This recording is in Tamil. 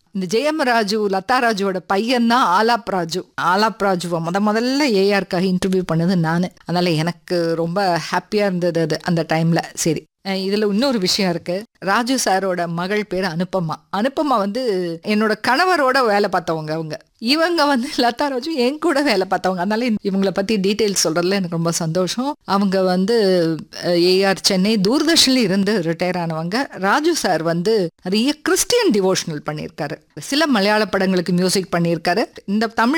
இந்த ஜெயம் ராஜு லதா ராஜுவோட பையன் தான் ஆலாப் ராஜு ஆலாப் ராஜுவை முத முதல்ல ஏஆருக்காக இன்டர்வியூ பண்ணது நான் அதனால எனக்கு ரொம்ப ஹாப்பியா இருந்தது அது அந்த டைம்ல சரி அஹ் இதுல இன்னொரு விஷயம் இருக்கு ராஜு சாரோட மகள் பேர் அனுப்பமா அனுப்பமா வந்து என்னோட கணவரோட வேலை பார்த்தவங்க அவங்க இவங்க வந்து லதா ராஜு என் கூட வேலை பார்த்தவங்க அதனால இவங்களை பத்தி டீட்டெயில்ஸ் சொல்றதுல எனக்கு ரொம்ப சந்தோஷம் அவங்க வந்து ஏஆர் சென்னை தூர்தர்ஷன்ல இருந்து ரிட்டையர் ஆனவங்க ராஜு சார் வந்து நிறைய கிறிஸ்டியன் டிவோஷனல் பண்ணியிருக்காரு சில மலையாள படங்களுக்கு மியூசிக் பண்ணியிருக்காரு இந்த தமிழ்